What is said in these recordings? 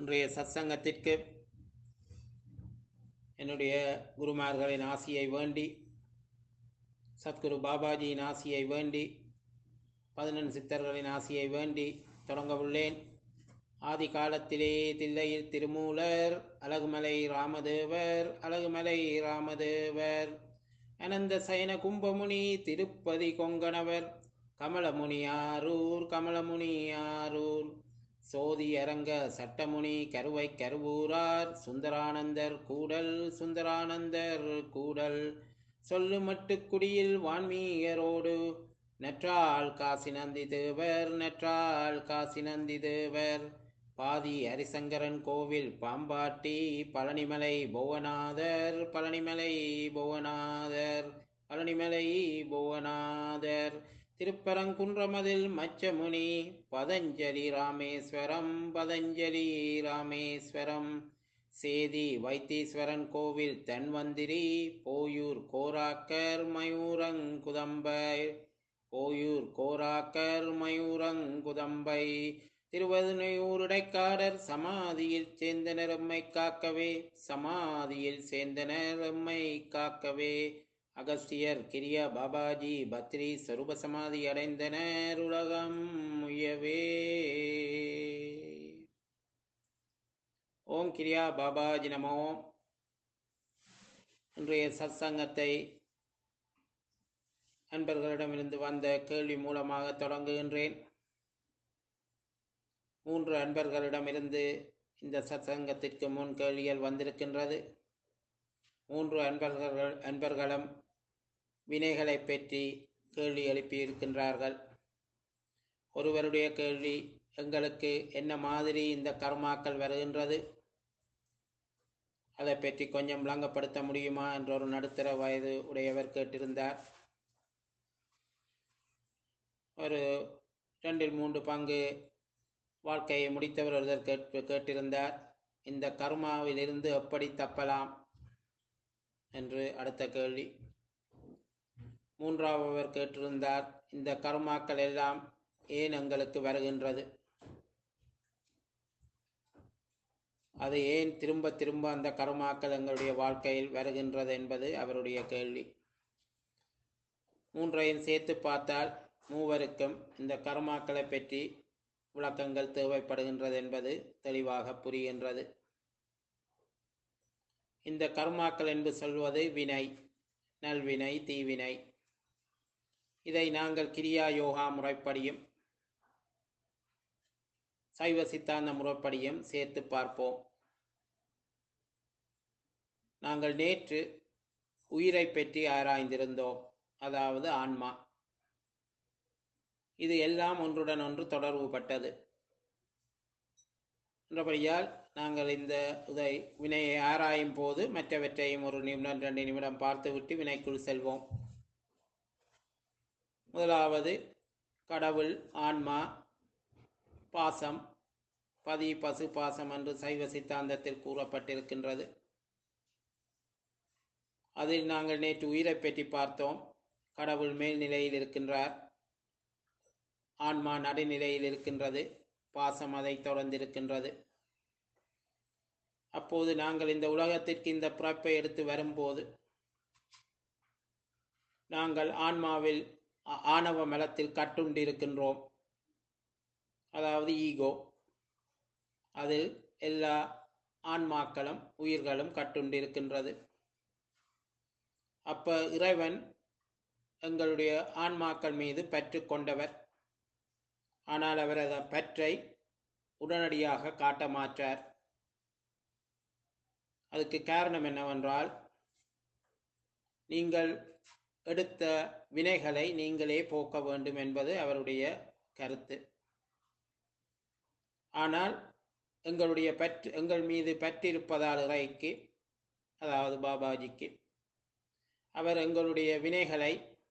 இன்றைய சத்சங்கத்திற்கு என்னுடைய குருமார்களின் ஆசியை வேண்டி சத்குரு பாபாஜியின் ஆசியை வேண்டி பதினெண் சித்தர்களின் ஆசியை வேண்டி தொடங்க உள்ளேன் ஆதி காலத்திலே தில்லையில் திருமூலர் அழகுமலை ராமதேவர் அழகுமலை ராமதேவர் அனந்த சயன கும்பமுனி திருப்பதி கொங்கணவர் கமலமுனியாரூர் கமலமுனியாரூர் சோதி அரங்க சட்டமுனி கருவை கருவூரார் சுந்தரானந்தர் கூடல் சுந்தரானந்தர் கூடல் சொல்லு மட்டுக்குடியில் வான்மீகரோடு நற்றாள் காசி நந்தி தேவர் நற்றாள் காசி நந்தி தேவர் பாதி ஹரிசங்கரன் கோவில் பாம்பாட்டி பழனிமலை புவனாதர் பழனிமலை புவனாதர் பழனிமலை புவனாதர் திருப்பரங்குன்றமதில் மச்சமுனி பதஞ்சலி ராமேஸ்வரம் பதஞ்சலி ராமேஸ்வரம் சேதி வைத்தீஸ்வரன் கோவில் தன்வந்திரி போயூர் கோராக்கர் மயூரங்குதம்பை போயூர் கோராக்கர் மயூரங்குதம்பை திருவதுனையூருடைக்காரர் சமாதியில் சேர்ந்தனர் எம்மை காக்கவே சமாதியில் சேர்ந்தனர் எம்மை காக்கவே அகஸ்தியர் கிரியா பாபாஜி பத்ரி சொரூப சமாதி அடைந்தனர் உலகம் முயவே ஓம் கிரியா பாபாஜி நமோ இன்றைய சத்சங்கத்தை அன்பர்களிடமிருந்து வந்த கேள்வி மூலமாக தொடங்குகின்றேன் மூன்று அன்பர்களிடமிருந்து இந்த சத்சங்கத்திற்கு முன் கேள்விகள் வந்திருக்கின்றது மூன்று அன்பர்கள் அன்பர்களும் வினைகளை பற்றி கேள்வி எழுப்பியிருக்கின்றார்கள் ஒருவருடைய கேள்வி எங்களுக்கு என்ன மாதிரி இந்த கர்மாக்கள் வருகின்றது அதை பற்றி கொஞ்சம் விளங்கப்படுத்த முடியுமா என்ற ஒரு நடுத்தர வயது உடையவர் கேட்டிருந்தார் ஒரு ரெண்டில் மூன்று பங்கு வாழ்க்கையை முடித்தவர் ஒருவர் கேட்டு கேட்டிருந்தார் இந்த கர்மாவிலிருந்து எப்படி தப்பலாம் என்று அடுத்த கேள்வி மூன்றாவவர் கேட்டிருந்தார் இந்த கர்மாக்கள் எல்லாம் ஏன் எங்களுக்கு வருகின்றது அது ஏன் திரும்ப திரும்ப அந்த கர்மாக்கள் எங்களுடைய வாழ்க்கையில் வருகின்றது என்பது அவருடைய கேள்வி மூன்றையும் சேர்த்து பார்த்தால் மூவருக்கும் இந்த கர்மாக்களை பற்றி விளக்கங்கள் தேவைப்படுகின்றது என்பது தெளிவாக புரிகின்றது இந்த கர்மாக்கள் என்று சொல்வது வினை நல்வினை தீவினை இதை நாங்கள் கிரியா யோகா முறைப்படியும் சைவ சித்தாந்த முறைப்படியும் சேர்த்து பார்ப்போம் நாங்கள் நேற்று உயிரை பற்றி ஆராய்ந்திருந்தோம் அதாவது ஆன்மா இது எல்லாம் ஒன்றுடன் ஒன்று தொடர்புபட்டது என்றபடியால் நாங்கள் இந்த இதை வினையை ஆராயும் போது மற்றவற்றையும் ஒரு நிமிடம் ரெண்டு நிமிடம் பார்த்துவிட்டு வினைக்குள் செல்வோம் முதலாவது கடவுள் ஆன்மா பாசம் பதி பசு பாசம் என்று சைவ சித்தாந்தத்தில் கூறப்பட்டிருக்கின்றது அதில் நாங்கள் நேற்று உயிரை பற்றி பார்த்தோம் கடவுள் மேல் நிலையில் இருக்கின்றார் ஆன்மா நடுநிலையில் இருக்கின்றது பாசம் அதை தொடர்ந்திருக்கின்றது அப்போது நாங்கள் இந்த உலகத்திற்கு இந்த பிறப்பை எடுத்து வரும்போது நாங்கள் ஆன்மாவில் ஆணவ மலத்தில் கட்டுண்டு இருக்கின்றோம் அதாவது ஈகோ அதில் எல்லா ஆன்மாக்களும் உயிர்களும் கட்டுண்டு இருக்கின்றது அப்ப இறைவன் எங்களுடைய ஆன்மாக்கள் மீது பற்று கொண்டவர் ஆனால் அவர் அந்த பற்றை உடனடியாக காட்ட மாற்றார் அதுக்கு காரணம் என்னவென்றால் நீங்கள் எடுத்த வினைகளை நீங்களே போக்க வேண்டும் என்பது அவருடைய கருத்து ஆனால் எங்களுடைய பற்று எங்கள் மீது பற்றிருப்பதால் இறைக்கு அதாவது பாபாஜிக்கு அவர் எங்களுடைய வினைகளை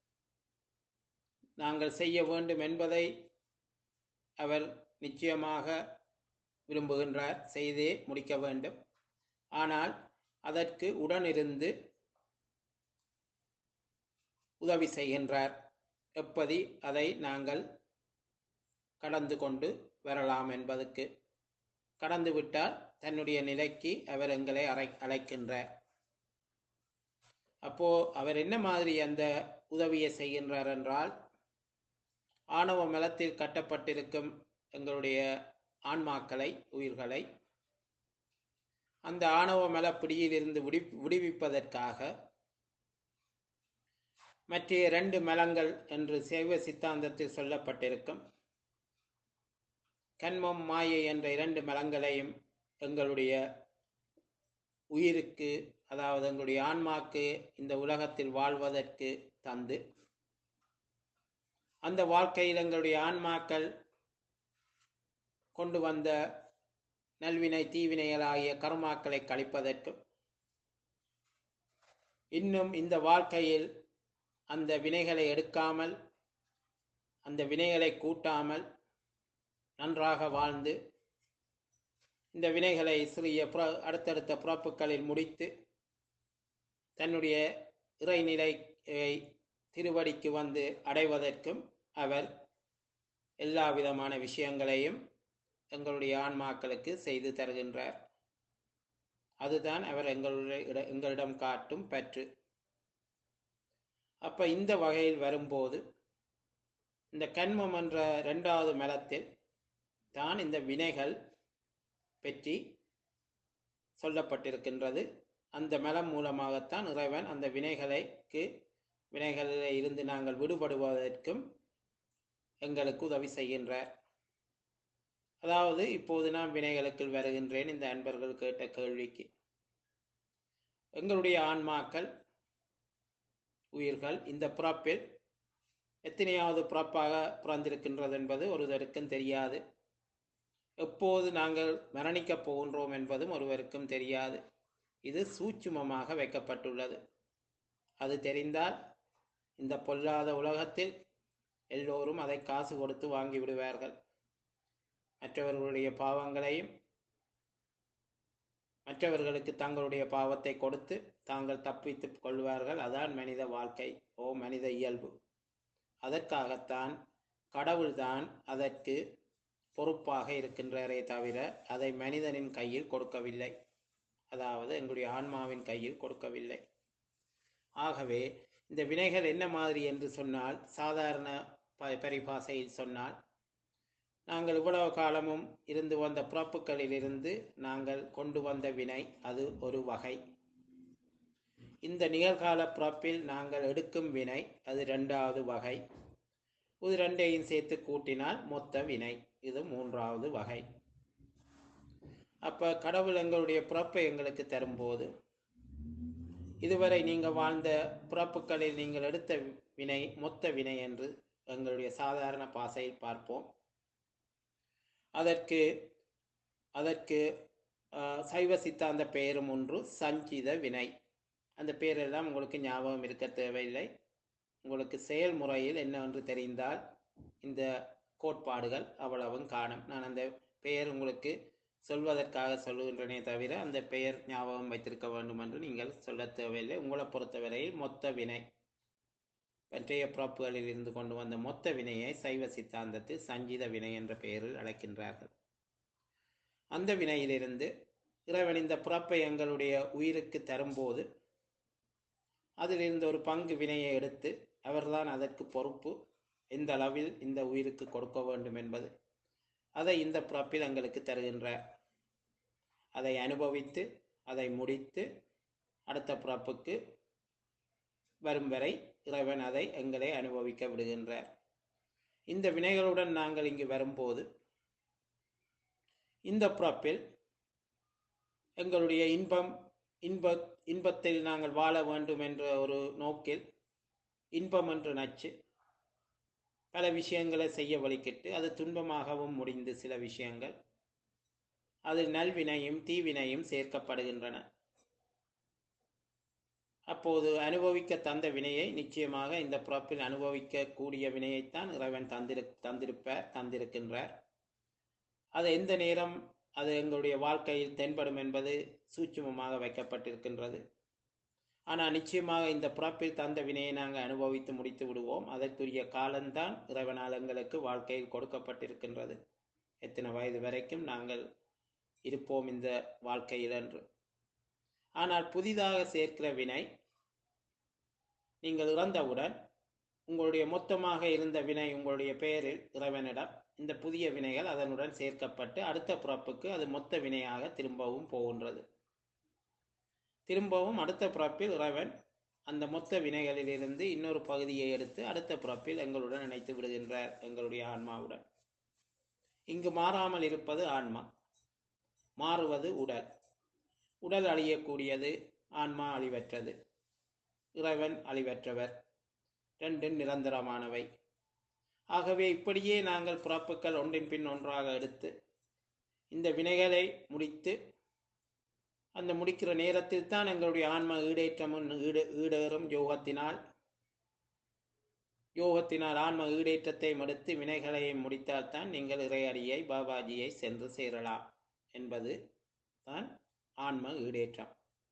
நாங்கள் செய்ய வேண்டும் என்பதை அவர் நிச்சயமாக விரும்புகின்றார் செய்தே முடிக்க வேண்டும் ஆனால் அதற்கு உடனிருந்து உதவி செய்கின்றார் எப்படி அதை நாங்கள் கடந்து கொண்டு வரலாம் என்பதற்கு கடந்து விட்டால் தன்னுடைய நிலைக்கு அவர் எங்களை அறை அழைக்கின்றார் அப்போ அவர் என்ன மாதிரி அந்த உதவியை செய்கின்றார் என்றால் ஆணவ மலத்தில் கட்டப்பட்டிருக்கும் எங்களுடைய ஆன்மாக்களை உயிர்களை அந்த ஆணவ மல பிடியிலிருந்து விடி விடுவிப்பதற்காக மற்ற இரண்டு மலங்கள் என்று சைவ சித்தாந்தத்தில் சொல்லப்பட்டிருக்கும் கண்மம் மாயை என்ற இரண்டு மலங்களையும் எங்களுடைய உயிருக்கு அதாவது எங்களுடைய ஆன்மாக்கு இந்த உலகத்தில் வாழ்வதற்கு தந்து அந்த வாழ்க்கையில் எங்களுடைய ஆன்மாக்கள் கொண்டு வந்த நல்வினை தீவினைகளாகிய கர்மாக்களை கழிப்பதற்கும் இன்னும் இந்த வாழ்க்கையில் அந்த வினைகளை எடுக்காமல் அந்த வினைகளை கூட்டாமல் நன்றாக வாழ்ந்து இந்த வினைகளை சிறிய புற அடுத்தடுத்த பிறப்புகளில் முடித்து தன்னுடைய இறைநிலையை திருவடிக்கு வந்து அடைவதற்கும் அவர் எல்லா விதமான விஷயங்களையும் எங்களுடைய ஆன்மாக்களுக்கு செய்து தருகின்றார் அதுதான் அவர் எங்களுடைய இட- எங்களிடம் காட்டும் பற்று அப்ப இந்த வகையில் வரும்போது இந்த கண்மம் என்ற இரண்டாவது மலத்தில் தான் இந்த வினைகள் பற்றி சொல்லப்பட்டிருக்கின்றது அந்த மலம் மூலமாகத்தான் இறைவன் அந்த வினைகளுக்கு வினைகளில் இருந்து நாங்கள் விடுபடுவதற்கும் எங்களுக்கு உதவி செய்கின்றார் அதாவது இப்போது நான் வினைகளுக்குள் வருகின்றேன் இந்த அன்பர்கள் கேட்ட கேள்விக்கு எங்களுடைய ஆன்மாக்கள் உயிர்கள் இந்த பிறப்பில் எத்தனையாவது பிறப்பாக பிறந்திருக்கின்றது என்பது ஒருவருக்கும் தெரியாது எப்போது நாங்கள் மரணிக்கப் போகின்றோம் என்பதும் ஒருவருக்கும் தெரியாது இது சூட்சுமமாக வைக்கப்பட்டுள்ளது அது தெரிந்தால் இந்த பொல்லாத உலகத்தில் எல்லோரும் அதை காசு கொடுத்து வாங்கி விடுவார்கள் மற்றவர்களுடைய பாவங்களையும் மற்றவர்களுக்கு தங்களுடைய பாவத்தை கொடுத்து தாங்கள் தப்பித்துக் கொள்வார்கள் அதான் மனித வாழ்க்கை ஓ மனித இயல்பு அதற்காகத்தான் கடவுள்தான் அதற்கு பொறுப்பாக இருக்கின்றாரே தவிர அதை மனிதனின் கையில் கொடுக்கவில்லை அதாவது எங்களுடைய ஆன்மாவின் கையில் கொடுக்கவில்லை ஆகவே இந்த வினைகள் என்ன மாதிரி என்று சொன்னால் சாதாரண ப- பரிபாஷையில் சொன்னால் நாங்கள் இவ்வளவு காலமும் இருந்து வந்த பிறப்புகளிலிருந்து நாங்கள் கொண்டு வந்த வினை அது ஒரு வகை இந்த நிகழ்கால பிறப்பில் நாங்கள் எடுக்கும் வினை அது இரண்டாவது வகை இது ரெண்டையும் சேர்த்து கூட்டினால் மொத்த வினை இது மூன்றாவது வகை அப்ப கடவுள் எங்களுடைய பிறப்பை எங்களுக்கு தரும்போது இதுவரை நீங்கள் வாழ்ந்த பிறப்புகளில் நீங்கள் எடுத்த வினை மொத்த வினை என்று எங்களுடைய சாதாரண பாசையில் பார்ப்போம் அதற்கு அதற்கு ஆஹ், சைவ சித்தாந்த பெயரும் ஒன்று சஞ்சித வினை அந்த பெயரெல்லாம் உங்களுக்கு ஞாபகம் இருக்க தேவையில்லை உங்களுக்கு செயல்முறையில் என்னவென்று தெரிந்தால் இந்த கோட்பாடுகள் அவ்வளவும் காணும் நான் அந்த பெயர் உங்களுக்கு சொல்வதற்காக சொல்லுகின்றனே தவிர அந்த பெயர் ஞாபகம் வைத்திருக்க வேண்டும் என்று நீங்கள் சொல்ல தேவையில்லை உங்களை பொறுத்தவரையில் மொத்த வினை பற்றைய பிறப்புகளில் இருந்து கொண்டு வந்த மொத்த வினையை சைவ சித்தாந்தத்தில் சஞ்சித வினை என்ற பெயரில் அழைக்கின்றார்கள் அந்த வினையிலிருந்து இறைவன் இந்த பிறப்பை எங்களுடைய உயிருக்கு தரும்போது அதிலிருந்து ஒரு பங்கு வினையை எடுத்து அவர்தான் அதற்கு பொறுப்பு எந்த அளவில் இந்த உயிருக்கு கொடுக்க வேண்டும் என்பது அதை இந்த பிறப்பில் எங்களுக்கு தருகின்றார் அதை அனுபவித்து அதை முடித்து அடுத்த பிறப்புக்கு வரும் வரை இறைவன் அதை எங்களை அனுபவிக்க விடுகின்றார் இந்த வினைகளுடன் நாங்கள் இங்கு வரும்போது இந்த பிறப்பில் எங்களுடைய இன்பம் இன்ப இன்பத்தில் நாங்கள் வாழ வேண்டும் என்ற ஒரு நோக்கில் இன்பம் என்று நச்சு பல விஷயங்களை செய்ய வலிக்கிட்டு அது துன்பமாகவும் முடிந்து சில விஷயங்கள் அதில் நல்வினையும் தீவினையும் சேர்க்கப்படுகின்றன அப்போது அனுபவிக்க தந்த வினையை நிச்சயமாக இந்த பிறப்பில் அனுபவிக்க கூடிய வினையைத்தான் இறைவன் தந்திரு தந்திருப்பார் தந்திருக்கின்றார் அது எந்த நேரம் அது எங்களுடைய வாழ்க்கையில் தென்படும் என்பது சூட்சுமமாக வைக்கப்பட்டிருக்கின்றது ஆனால் நிச்சயமாக இந்த பிறப்பில் தந்த வினையை நாங்கள் அனுபவித்து முடித்து விடுவோம் அதற்குரிய காலம்தான் இறைவனால் எங்களுக்கு வாழ்க்கையில் கொடுக்கப்பட்டிருக்கின்றது எத்தனை வயது வரைக்கும் நாங்கள் இருப்போம் இந்த வாழ்க்கையில் என்று ஆனால் புதிதாக சேர்க்கிற வினை நீங்கள் இறந்தவுடன் உங்களுடைய மொத்தமாக இருந்த வினை உங்களுடைய பெயரில் இறைவனிடம் இந்த புதிய வினைகள் அதனுடன் சேர்க்கப்பட்டு அடுத்த பிறப்புக்கு அது மொத்த வினையாக திரும்பவும் போகின்றது திரும்பவும் அடுத்த பிறப்பில் இறைவன் அந்த மொத்த வினைகளிலிருந்து இன்னொரு பகுதியை எடுத்து அடுத்த பிறப்பில் எங்களுடன் இணைத்து விடுகின்றார் எங்களுடைய ஆன்மாவுடன் இங்கு மாறாமல் இருப்பது ஆன்மா மாறுவது உடல் உடல் அழியக்கூடியது ஆன்மா அழிவற்றது இறைவன் அழிவற்றவர் ரெண்டும் நிரந்தரமானவை ஆகவே இப்படியே நாங்கள் பிறப்புகள் ஒன்றின் பின் ஒன்றாக எடுத்து இந்த வினைகளை முடித்து அந்த முடிக்கிற நேரத்தில் தான் எங்களுடைய ஆன்ம ஈடேற்றமும் ஈடு ஈடேறும் யோகத்தினால் யோகத்தினால் ஆன்ம ஈடேற்றத்தை மடுத்து வினைகளையும் முடித்தால்தான் நீங்கள் இறையடியை பாபாஜியை சென்று சேரலாம் என்பது தான் ஆன்ம ஈடேற்றம்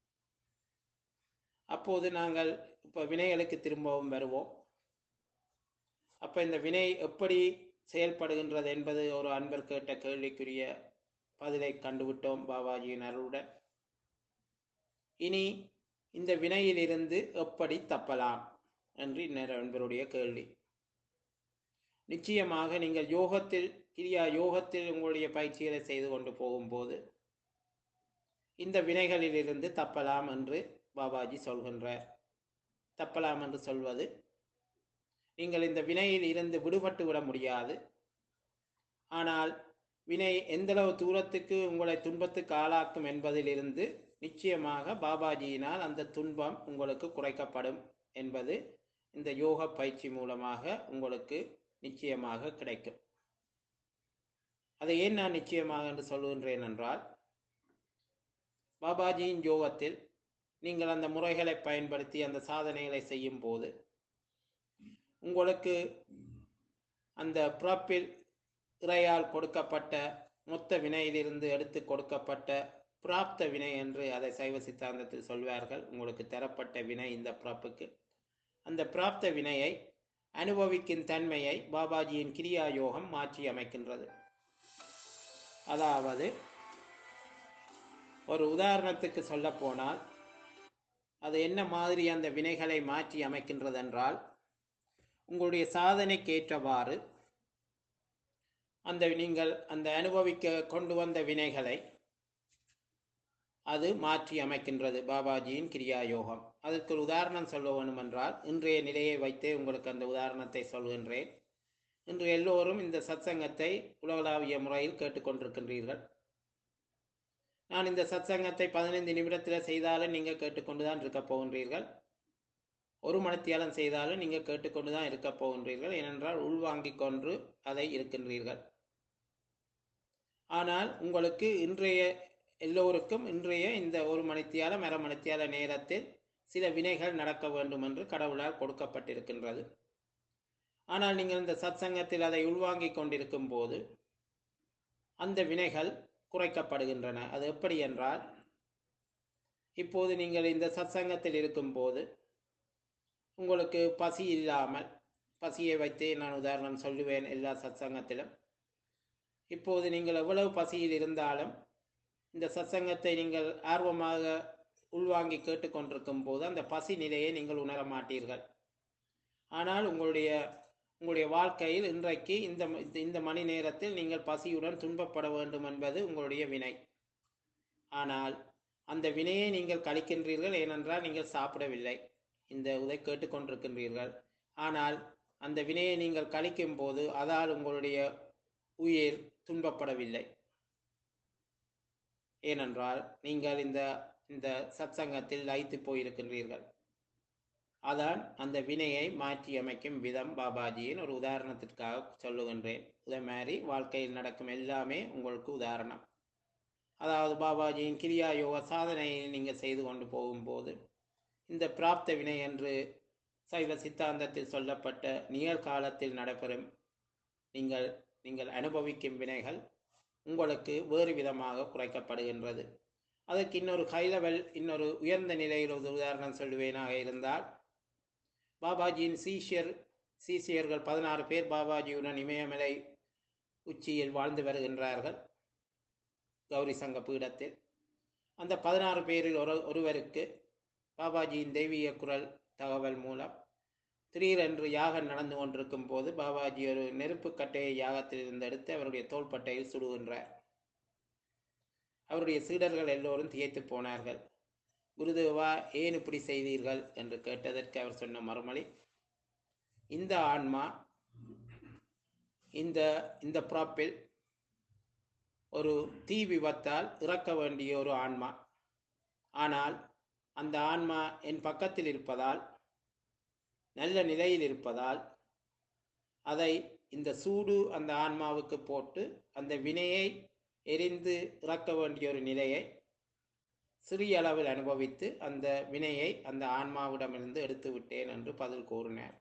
அப்போது நாங்கள் இப்போ வினைகளுக்கு திரும்பவும் வருவோம் அப்போ இந்த வினை எப்படி செயல்படுகின்றது என்பது ஒரு அன்பர் கேட்ட கேள்விக்குரிய பதிலை கண்டுவிட்டோம் பாபாஜியின் அருளுடன் இனி இந்த வினையிலிருந்து எப்படி தப்பலாம் என்று இன்னொரு அன்பருடைய கேள்வி நிச்சயமாக நீங்கள் யோகத்தில் கிரியா யோகத்தில் உங்களுடைய பயிற்சிகளை செய்து கொண்டு போகும்போது இந்த வினைகளிலிருந்து தப்பலாம் என்று பாபாஜி சொல்கின்றார் தப்பலாம் என்று சொல்வது நீங்கள் இந்த வினையில் இருந்து விடுபட்டு விட முடியாது ஆனால் வினை எந்தளவு தூரத்துக்கு உங்களை துன்பத்துக்கு ஆளாக்கும் என்பதிலிருந்து நிச்சயமாக பாபாஜியினால் அந்த துன்பம் உங்களுக்கு குறைக்கப்படும் என்பது இந்த யோக பயிற்சி மூலமாக உங்களுக்கு நிச்சயமாக கிடைக்கும் அதை ஏன் நான் நிச்சயமாக என்று சொல்கின்றேன் என்றால் பாபாஜியின் யோகத்தில் நீங்கள் அந்த முறைகளை பயன்படுத்தி அந்த சாதனைகளை செய்யும் போது உங்களுக்கு அந்த பிறப்பில் இறையால் கொடுக்கப்பட்ட மொத்த வினையிலிருந்து எடுத்து கொடுக்கப்பட்ட பிராப்த வினை என்று அதை சைவ சித்தாந்தத்தில் சொல்வார்கள் உங்களுக்கு தரப்பட்ட வினை இந்த பிறப்புக்கு அந்த பிராப்த வினையை அனுபவிக்கும் தன்மையை பாபாஜியின் கிரியா யோகம் மாற்றி அமைக்கின்றது அதாவது ஒரு உதாரணத்துக்கு சொல்ல போனால் அது என்ன மாதிரி அந்த வினைகளை மாற்றி அமைக்கின்றது என்றால் உங்களுடைய சாதனைக்கு ஏற்றவாறு அந்த நீங்கள் அந்த அனுபவிக்க கொண்டு வந்த வினைகளை அது மாற்றி அமைக்கின்றது பாபாஜியின் கிரியா யோகம் அதற்கு ஒரு உதாரணம் சொல்ல வேண்டும் என்றால் இன்றைய நிலையை வைத்தே உங்களுக்கு அந்த உதாரணத்தை சொல்கின்றேன் இன்று எல்லோரும் இந்த சத்சங்கத்தை உலகளாவிய முறையில் கேட்டுக்கொண்டிருக்கின்றீர்கள் நான் இந்த சத்சங்கத்தை பதினைந்து நிமிடத்தில் செய்தாலும் நீங்கள் கேட்டுக்கொண்டுதான் இருக்க போகின்றீர்கள் ஒரு மணித்தியாலம் செய்தாலும் நீங்கள் கேட்டுக்கொண்டு தான் இருக்க போகின்றீர்கள் ஏனென்றால் உள்வாங்கிக் கொண்டு அதை இருக்கின்றீர்கள் ஆனால் உங்களுக்கு இன்றைய எல்லோருக்கும் இன்றைய இந்த ஒரு மணித்தியாலம் அரை மணித்தியால நேரத்தில் சில வினைகள் நடக்க வேண்டும் என்று கடவுளால் கொடுக்கப்பட்டிருக்கின்றது ஆனால் நீங்கள் இந்த சத்சங்கத்தில் அதை உள்வாங்கிக் கொண்டிருக்கும் போது அந்த வினைகள் குறைக்கப்படுகின்றன அது எப்படி என்றால் இப்போது நீங்கள் இந்த சத்சங்கத்தில் இருக்கும்போது உங்களுக்கு பசி இல்லாமல் பசியை வைத்து நான் உதாரணம் சொல்லுவேன் எல்லா சத்சங்கத்திலும் இப்போது நீங்கள் எவ்வளவு பசியில் இருந்தாலும் இந்த சத்சங்கத்தை நீங்கள் ஆர்வமாக உள்வாங்கி கேட்டுக்கொண்டிருக்கும் போது அந்த பசி நிலையை நீங்கள் உணர மாட்டீர்கள் ஆனால் உங்களுடைய உங்களுடைய வாழ்க்கையில் இன்றைக்கு இந்த இந்த மணி நேரத்தில் நீங்கள் பசியுடன் துன்பப்பட வேண்டும் என்பது உங்களுடைய வினை ஆனால் அந்த வினையை நீங்கள் கழிக்கின்றீர்கள் ஏனென்றால் நீங்கள் சாப்பிடவில்லை இந்த உதை கேட்டுக்கொண்டிருக்கின்றீர்கள் ஆனால் அந்த வினையை நீங்கள் கழிக்கும் போது அதால் உங்களுடைய உயிர் துன்பப்படவில்லை ஏனென்றால் நீங்கள் இந்த இந்த சத்சங்கத்தில் லயித்து போயிருக்கின்றீர்கள் அதான் அந்த வினையை மாற்றி அமைக்கும் விதம் பாபாஜியின் ஒரு உதாரணத்திற்காக சொல்லுகின்றேன் இதே மாதிரி வாழ்க்கையில் நடக்கும் எல்லாமே உங்களுக்கு உதாரணம் அதாவது பாபாஜியின் கிரியா யோக சாதனையை நீங்கள் செய்து கொண்டு போகும்போது இந்த பிராப்த வினை என்று சைவ சித்தாந்தத்தில் சொல்லப்பட்ட நிகழ்காலத்தில் நடைபெறும் நீங்கள் நீங்கள் அனுபவிக்கும் வினைகள் உங்களுக்கு வேறு விதமாக குறைக்கப்படுகின்றது அதற்கு இன்னொரு ஹை லெவல் இன்னொரு உயர்ந்த நிலையில் ஒரு உதாரணம் சொல்லுவேனாக இருந்தால் பாபாஜியின் சீஷியர் சீசியர்கள் பதினாறு பேர் பாபாஜியுடன் இமயமலை உச்சியில் வாழ்ந்து வருகின்றார்கள் கௌரி சங்க பீடத்தில் அந்த பதினாறு பேரில் ஒரு ஒருவருக்கு பாபாஜியின் தெய்வீக குரல் தகவல் மூலம் திடீரென்று யாகம் நடந்து கொண்டிருக்கும் போது பாபாஜி ஒரு நெருப்பு கட்டையை யாகத்தில் இருந்து எடுத்து அவருடைய தோள்பட்டையில் சுடுகின்றார் அவருடைய சீடர்கள் எல்லோரும் திகைத்து போனார்கள் குருதேவா ஏன் இப்படி செய்தீர்கள் என்று கேட்டதற்கு அவர் சொன்ன மறுமொழி இந்த ஆன்மா இந்த இந்த பிறப்பில் ஒரு தீ விபத்தால் இறக்க வேண்டிய ஒரு ஆன்மா ஆனால் அந்த ஆன்மா என் பக்கத்தில் இருப்பதால் நல்ல நிலையில் இருப்பதால் அதை இந்த சூடு அந்த ஆன்மாவுக்கு போட்டு அந்த வினையை எரிந்து இறக்க வேண்டிய ஒரு நிலையை சிறிய அளவில் அனுபவித்து அந்த வினையை அந்த ஆன்மாவிடமிருந்து எடுத்து விட்டேன் என்று பதில் கூறினார்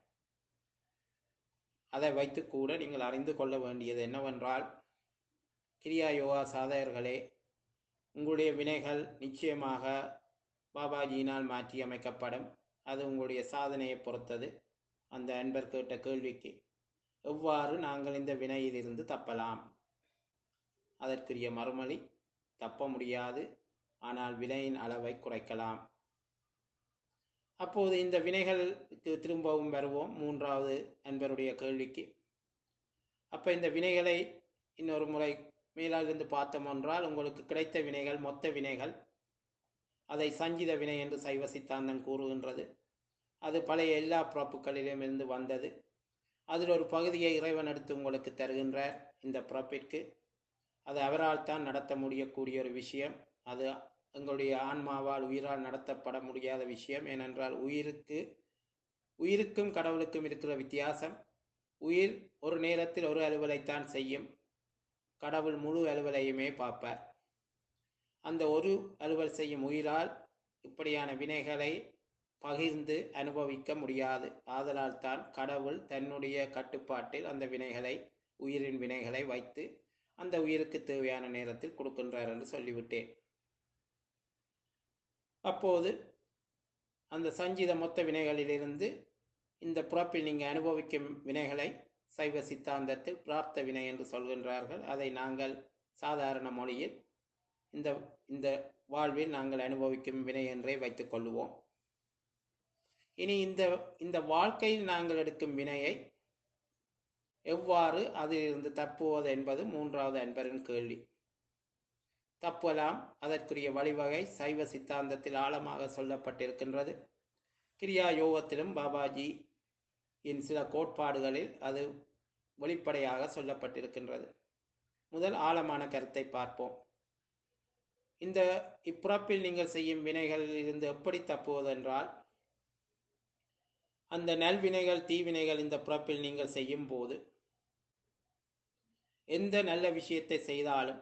அதை வைத்து கூட நீங்கள் அறிந்து கொள்ள வேண்டியது என்னவென்றால் கிரியா யோகா சாதகர்களே உங்களுடைய வினைகள் நிச்சயமாக பாபாஜியினால் மாற்றி அமைக்கப்படும் அது உங்களுடைய சாதனையை பொறுத்தது அந்த அன்பர் கேட்ட கேள்விக்கு எவ்வாறு நாங்கள் இந்த வினையிலிருந்து தப்பலாம் அதற்குரிய மறுமொழி தப்ப முடியாது ஆனால் வினையின் அளவை குறைக்கலாம் அப்போது இந்த வினைகளுக்கு திரும்பவும் வருவோம் மூன்றாவது அன்பருடைய கேள்விக்கு அப்ப இந்த வினைகளை இன்னொரு முறை மேலாகிருந்து பார்த்தோம் என்றால் உங்களுக்கு கிடைத்த வினைகள் மொத்த வினைகள் அதை சஞ்சித வினை என்று சைவ சித்தாந்தம் கூறுகின்றது அது பழைய எல்லா பிறப்புகளிலும் இருந்து வந்தது அதில் ஒரு பகுதியை இறைவன் எடுத்து உங்களுக்கு தருகின்றார் இந்த பிறப்பிற்கு அது அவரால் தான் நடத்த முடியக்கூடிய ஒரு விஷயம் அது எங்களுடைய ஆன்மாவால் உயிரால் நடத்தப்பட முடியாத விஷயம் ஏனென்றால் உயிருக்கு உயிருக்கும் கடவுளுக்கும் இருக்கிற வித்தியாசம் உயிர் ஒரு நேரத்தில் ஒரு அலுவலைத்தான் செய்யும் கடவுள் முழு அலுவலையுமே பார்ப்பார் அந்த ஒரு அலுவல் செய்யும் உயிரால் இப்படியான வினைகளை பகிர்ந்து அனுபவிக்க முடியாது ஆதலால் தான் கடவுள் தன்னுடைய கட்டுப்பாட்டில் அந்த வினைகளை உயிரின் வினைகளை வைத்து அந்த உயிருக்கு தேவையான நேரத்தில் கொடுக்கின்றார் என்று சொல்லிவிட்டேன் அப்போது அந்த சஞ்சித மொத்த வினைகளிலிருந்து இந்த பிறப்பில் நீங்கள் அனுபவிக்கும் வினைகளை சைவ சித்தாந்தத்தில் பிராப்த வினை என்று சொல்கின்றார்கள் அதை நாங்கள் சாதாரண மொழியில் இந்த இந்த வாழ்வில் நாங்கள் அனுபவிக்கும் வினை என்றே வைத்துக் கொள்ளுவோம் இனி இந்த இந்த வாழ்க்கையில் நாங்கள் எடுக்கும் வினையை எவ்வாறு அதிலிருந்து தப்புவது என்பது மூன்றாவது அன்பரின் கேள்வி தப்பலாம் அதற்குரிய வழிவகை சைவ சித்தாந்தத்தில் ஆழமாக சொல்லப்பட்டிருக்கின்றது கிரியா யோகத்திலும் பாபாஜி இன் சில கோட்பாடுகளில் அது வெளிப்படையாக சொல்லப்பட்டிருக்கின்றது முதல் ஆழமான கருத்தை பார்ப்போம் இந்த இப்பிறப்பில் நீங்கள் செய்யும் வினைகளில் இருந்து எப்படி தப்புவதென்றால் அந்த நல்வினைகள் தீவினைகள் இந்த பிறப்பில் நீங்கள் செய்யும் போது எந்த நல்ல விஷயத்தை செய்தாலும்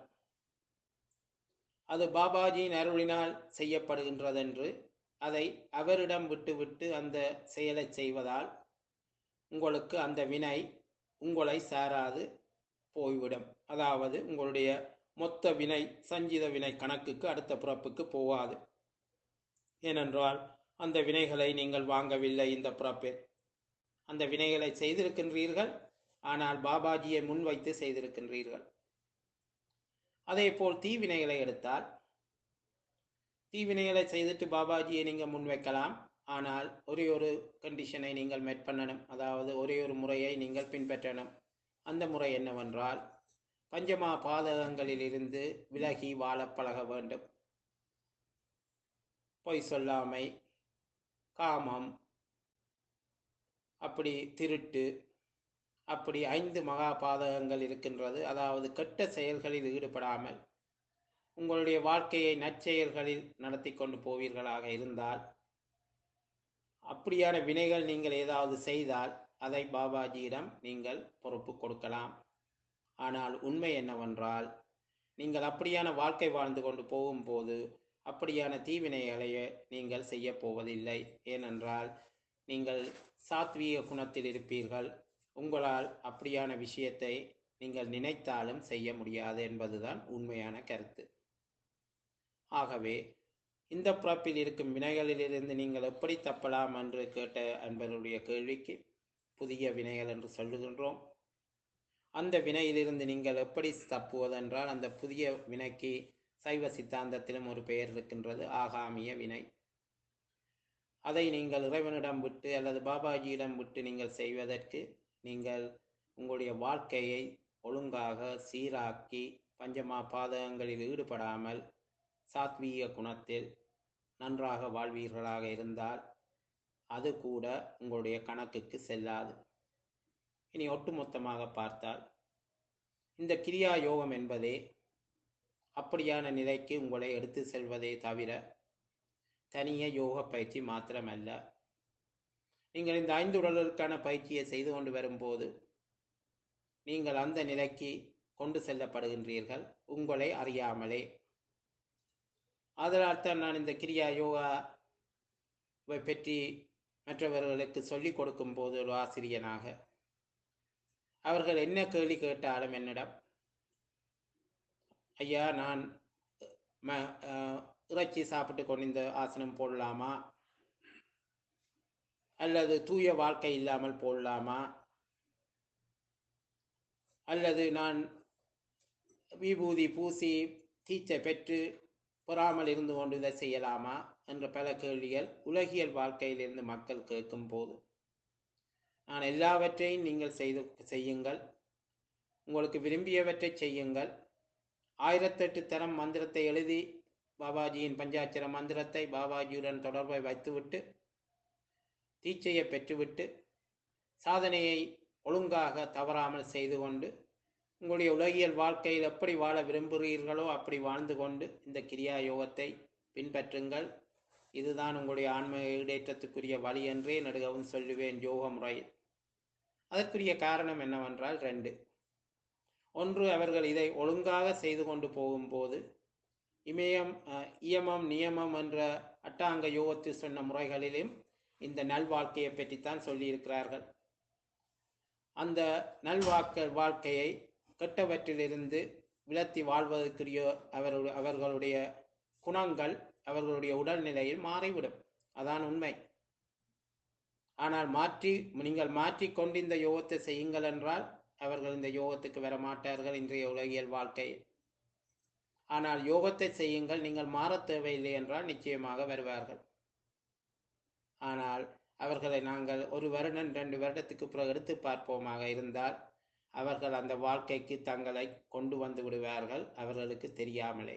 அது பாபாஜியின் அருளினால் செய்யப்படுகின்றதென்று அதை அவரிடம் விட்டுவிட்டு அந்த செயலை செய்வதால் உங்களுக்கு அந்த வினை உங்களை சாராது போய்விடும் அதாவது உங்களுடைய மொத்த வினை சஞ்சித வினை கணக்குக்கு அடுத்த பிறப்புக்கு போகாது ஏனென்றால் அந்த வினைகளை நீங்கள் வாங்கவில்லை இந்த பிறப்பில் அந்த வினைகளை செய்திருக்கின்றீர்கள் ஆனால் பாபாஜியை முன்வைத்து செய்திருக்கின்றீர்கள் அதே போல் தீவினைகளை எடுத்தால் தீவினைகளை செய்துட்டு பாபாஜியை நீங்கள் முன்வைக்கலாம் ஆனால் ஒரே ஒரு கண்டிஷனை நீங்கள் மெட் பண்ணணும் அதாவது ஒரே ஒரு முறையை நீங்கள் பின்பற்றணும் அந்த முறை என்னவென்றால் பஞ்சமா பாதகங்களில் இருந்து விலகி வாழ பழக வேண்டும் பொய் சொல்லாமை காமம் அப்படி திருட்டு அப்படி ஐந்து மகா பாதகங்கள் இருக்கின்றது அதாவது கெட்ட செயல்களில் ஈடுபடாமல் உங்களுடைய வாழ்க்கையை நற்செயல்களில் நடத்தி கொண்டு போவீர்களாக இருந்தால் அப்படியான வினைகள் நீங்கள் ஏதாவது செய்தால் அதை பாபாஜியிடம் நீங்கள் பொறுப்பு கொடுக்கலாம் ஆனால் உண்மை என்னவென்றால் நீங்கள் அப்படியான வாழ்க்கை வாழ்ந்து கொண்டு போகும்போது அப்படியான தீவினைகளையே நீங்கள் செய்ய போவதில்லை ஏனென்றால் நீங்கள் சாத்வீக குணத்தில் இருப்பீர்கள் உங்களால் அப்படியான விஷயத்தை நீங்கள் நினைத்தாலும் செய்ய முடியாது என்பதுதான் உண்மையான கருத்து ஆகவே இந்த பிறப்பில் இருக்கும் வினைகளிலிருந்து நீங்கள் எப்படி தப்பலாம் என்று கேட்ட அன்பருடைய கேள்விக்கு புதிய வினைகள் என்று சொல்லுகின்றோம் அந்த வினையிலிருந்து நீங்கள் எப்படி தப்புவதென்றால் அந்த புதிய வினைக்கு சைவ சித்தாந்தத்திலும் ஒரு பெயர் இருக்கின்றது ஆகாமிய வினை அதை நீங்கள் இறைவனிடம் விட்டு அல்லது பாபாஜியிடம் விட்டு நீங்கள் செய்வதற்கு நீங்கள் உங்களுடைய வாழ்க்கையை ஒழுங்காக சீராக்கி பஞ்சமா பாதகங்களில் ஈடுபடாமல் சாத்வீக குணத்தில் நன்றாக வாழ்வீர்களாக இருந்தால் அது கூட உங்களுடைய கணக்குக்கு செல்லாது இனி ஒட்டுமொத்தமாக பார்த்தால் இந்த கிரியா யோகம் என்பதே அப்படியான நிலைக்கு உங்களை எடுத்து செல்வதே தவிர தனிய யோக பயிற்சி மாத்திரமல்ல நீங்கள் இந்த ஐந்து உடல்களுக்கான பயிற்சியை செய்து கொண்டு வரும்போது நீங்கள் அந்த நிலைக்கு கொண்டு செல்லப்படுகின்றீர்கள் உங்களை அறியாமலே அதனால் தான் நான் இந்த கிரியா யோகாவை பற்றி மற்றவர்களுக்கு சொல்லிக் கொடுக்கும் போது ஒரு ஆசிரியனாக அவர்கள் என்ன கேள்வி கேட்டாலும் என்னிடம் ஐயா நான் ம அஹ், இறைச்சி சாப்பிட்டு கொண்டு இந்த ஆசனம் போடலாமா அல்லது தூய வாழ்க்கை இல்லாமல் போடலாமா அல்லது நான் விபூதி பூசி தீச்சை பெற்று பொறாமல் இருந்து கொண்டு இதை செய்யலாமா என்ற பல கேள்விகள் உலகியல் வாழ்க்கையிலிருந்து மக்கள் கேட்கும் போது நான் எல்லாவற்றையும் நீங்கள் செய்து செய்யுங்கள் உங்களுக்கு விரும்பியவற்றை செய்யுங்கள் ஆயிரத்தெட்டு தரம் மந்திரத்தை எழுதி பாபாஜியின் பஞ்சாட்சர மந்திரத்தை பாபாஜியுடன் தொடர்பை வைத்துவிட்டு தீட்சையை பெற்றுவிட்டு சாதனையை ஒழுங்காக தவறாமல் செய்து கொண்டு உங்களுடைய உலகியல் வாழ்க்கையில் எப்படி வாழ விரும்புகிறீர்களோ அப்படி வாழ்ந்து கொண்டு இந்த கிரியா யோகத்தை பின்பற்றுங்கள் இதுதான் உங்களுடைய ஆன்ம ஈடேற்றத்துக்குரிய வழி என்றே நடுகவும் சொல்லுவேன் யோக முறையில் அதற்குரிய காரணம் என்னவென்றால் ரெண்டு ஒன்று அவர்கள் இதை ஒழுங்காக செய்து கொண்டு போகும்போது இமயம் அஹ், இயமம் நியமம் என்ற அட்டாங்க யோகத்தில் சொன்ன முறைகளிலும் இந்த நல்வாழ்க்கையை பற்றித்தான் சொல்லியிருக்கிறார்கள் அந்த நல்வாக்க வாழ்க்கையை கெட்டவற்றிலிருந்து விலத்தி வாழ்வதற்குரிய அவருடைய அவர்களுடைய குணங்கள் அவர்களுடைய உடல்நிலையில் மாறிவிடும் அதான் உண்மை ஆனால் மாற்றி நீங்கள் மாற்றிக்கொண்டு இந்த யோகத்தை செய்யுங்கள் என்றால் அவர்கள் இந்த யோகத்துக்கு வர மாட்டார்கள் இன்றைய உலகியல் வாழ்க்கையில் ஆனால் யோகத்தை செய்யுங்கள் நீங்கள் மாறத் தேவையில்லை என்றால் நிச்சயமாக வருவார்கள் ஆனால் அவர்களை நாங்கள் ஒரு வருடம் ரெண்டு வருடத்துக்கு பிறகு எடுத்து பார்ப்போமாக இருந்தால் அவர்கள் அந்த வாழ்க்கைக்கு தங்களை கொண்டு வந்து விடுவார்கள் அவர்களுக்கு தெரியாமலே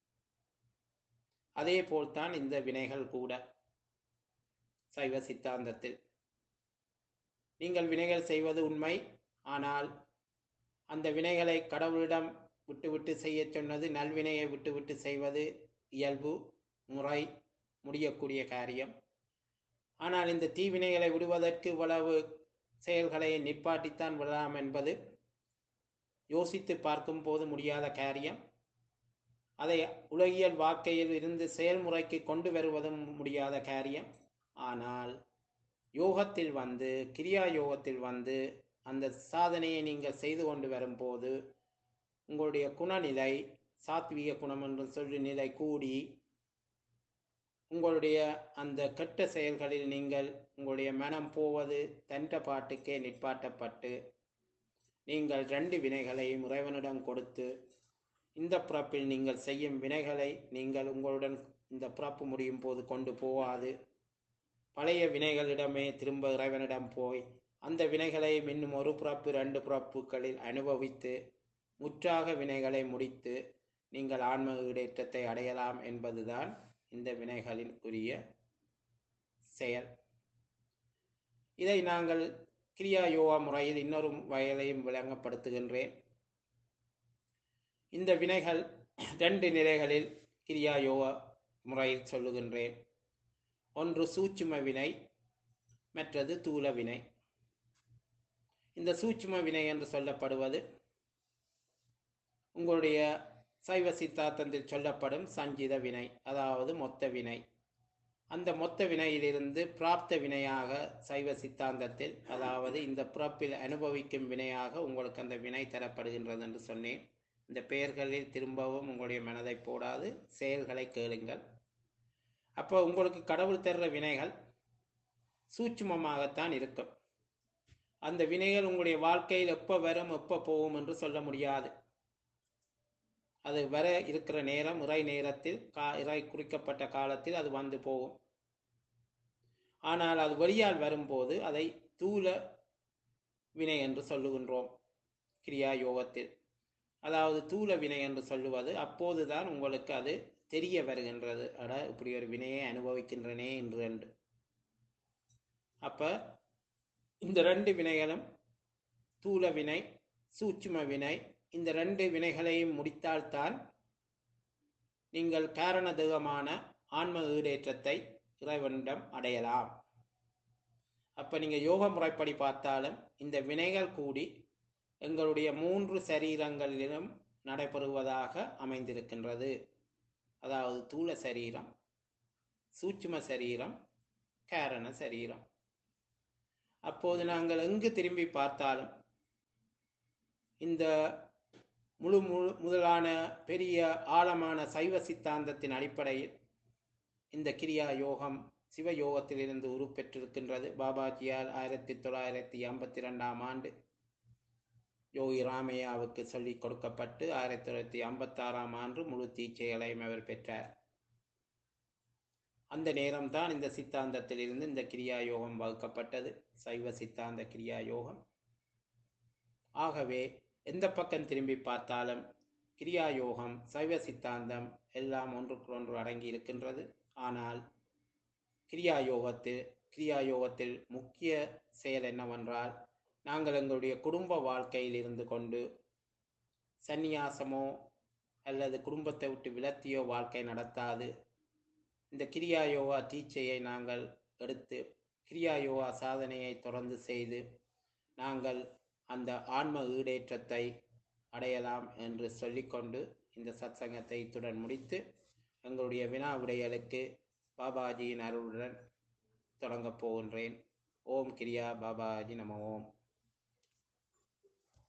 அதே போல்தான் இந்த வினைகள் கூட சைவ சித்தாந்தத்தில் நீங்கள் வினைகள் செய்வது உண்மை ஆனால் அந்த வினைகளை கடவுளிடம் விட்டுவிட்டு செய்ய சொன்னது நல்வினையை விட்டுவிட்டு செய்வது இயல்பு முறை முடியக்கூடிய காரியம் ஆனால் இந்த தீவினைகளை விடுவதற்கு இவ்வளவு செயல்களை நிப்பாட்டித்தான் விடலாம் என்பது யோசித்து பார்க்கும் போது முடியாத காரியம் அதை உலகியல் வாழ்க்கையில் இருந்து செயல்முறைக்கு கொண்டு வருவதும் முடியாத காரியம் ஆனால் யோகத்தில் வந்து கிரியா யோகத்தில் வந்து அந்த சாதனையை நீங்கள் செய்து கொண்டு வரும்போது உங்களுடைய குணநிலை சாத்வீக குணம் என்று சொல்லி நிலை கூடி உங்களுடைய அந்த கெட்ட செயல்களில் நீங்கள் உங்களுடைய மனம் போவது தன்ற பாட்டுக்கே நிற்பாட்டப்பட்டு நீங்கள் ரெண்டு வினைகளையும் இறைவனிடம் கொடுத்து இந்த பிறப்பில் நீங்கள் செய்யும் வினைகளை நீங்கள் உங்களுடன் இந்த பிறப்பு முடியும் போது கொண்டு போகாது பழைய வினைகளிடமே திரும்ப இறைவனிடம் போய் அந்த வினைகளை இன்னும் ஒரு பிறப்பு ரெண்டு பிறப்புகளில் அனுபவித்து முற்றாக வினைகளை முடித்து நீங்கள் ஆன்ம ஈடேற்றத்தை அடையலாம் என்பதுதான் இந்த வினைகளின் உரிய செயல் இதை நாங்கள் கிரியா யோகா முறையில் இன்னொரு வகையிலையும் விளங்கப்படுத்துகின்றேன் இந்த வினைகள் ரெண்டு நிலைகளில் கிரியா யோகா முறையில் சொல்லுகின்றேன் ஒன்று சூட்சும வினை மற்றது தூல வினை இந்த சூட்சும வினை என்று சொல்லப்படுவது உங்களுடைய சைவ சித்தாந்தத்தில் சொல்லப்படும் சஞ்சித வினை அதாவது மொத்த வினை அந்த மொத்த வினையிலிருந்து பிராப்த வினையாக சைவ சித்தாந்தத்தில் அதாவது இந்த பிறப்பில் அனுபவிக்கும் வினையாக உங்களுக்கு அந்த வினை தரப்படுகின்றது என்று சொன்னேன் இந்த பெயர்களில் திரும்பவும் உங்களுடைய மனதை போடாது செயல்களை கேளுங்கள் அப்போ உங்களுக்கு கடவுள் தர்ற வினைகள் சூட்சுமமாகத்தான் இருக்கும் அந்த வினைகள் உங்களுடைய வாழ்க்கையில் எப்போ வரும் எப்போ போகும் என்று சொல்ல முடியாது அது வர இருக்கிற நேரம் இறை நேரத்தில் கா இறை குறிக்கப்பட்ட காலத்தில் அது வந்து போகும் ஆனால் அது வெளியால் வரும்போது அதை தூல வினை என்று சொல்லுகின்றோம் கிரியா யோகத்தில் அதாவது தூல வினை என்று சொல்லுவது அப்போதுதான் உங்களுக்கு அது தெரிய வருகின்றது அட இப்படி ஒரு வினையை அனுபவிக்கின்றனே என்று என்று அப்ப இந்த ரெண்டு வினைகளும் தூல வினை சூட்சும வினை இந்த ரெண்டு வினைகளையும் முடித்தால்தான் நீங்கள் காரண தேகமான ஆன்ம ஈடேற்றத்தை இறைவனிடம் அடையலாம் அப்ப நீங்க யோக முறைப்படி பார்த்தாலும் இந்த வினைகள் கூடி எங்களுடைய மூன்று சரீரங்களிலும் நடைபெறுவதாக அமைந்திருக்கின்றது அதாவது தூல சரீரம் சூட்சும சரீரம் காரண சரீரம் அப்போது நாங்கள் எங்கு திரும்பி பார்த்தாலும் இந்த முழு முழு முதலான பெரிய ஆழமான சைவ சித்தாந்தத்தின் அடிப்படையில் இந்த கிரியா யோகம் சிவ யோகத்திலிருந்து உருப்பெற்றிருக்கின்றது பாபாஜியால் ஆயிரத்தி தொள்ளாயிரத்தி ஐம்பத்தி ரெண்டாம் ஆண்டு யோகி ராமையாவுக்கு சொல்லிக் கொடுக்கப்பட்டு ஆயிரத்தி தொள்ளாயிரத்தி ஐம்பத்தாறாம் ஆண்டு முழு தீட்சைகளையும் அவர் பெற்றார் அந்த நேரம்தான் இந்த சித்தாந்தத்திலிருந்து இந்த கிரியா யோகம் வகுக்கப்பட்டது சைவ சித்தாந்த கிரியா யோகம் ஆகவே எந்த பக்கம் திரும்பி பார்த்தாலும் கிரியா யோகம் சைவ சித்தாந்தம் எல்லாம் ஒன்றுக்குள் அடங்கி இருக்கின்றது ஆனால் கிரியா யோகத்தில் கிரியா யோகத்தில் முக்கிய செயல் என்னவென்றால் நாங்கள் எங்களுடைய குடும்ப வாழ்க்கையில் இருந்து கொண்டு சந்நியாசமோ அல்லது குடும்பத்தை விட்டு விலத்தியோ வாழ்க்கை நடத்தாது இந்த கிரியா யோகா டீச்சையை நாங்கள் எடுத்து கிரியா யோகா சாதனையை தொடர்ந்து செய்து நாங்கள் அந்த ஆன்ம ஈடேற்றத்தை அடையலாம் என்று சொல்லிக்கொண்டு இந்த சத்சங்கத்தை இத்துடன் முடித்து எங்களுடைய வினா விடைகளுக்கு பாபாஜியின் அருளுடன் தொடங்கப் போகின்றேன் ஓம் கிரியா பாபாஜி நம ஓம்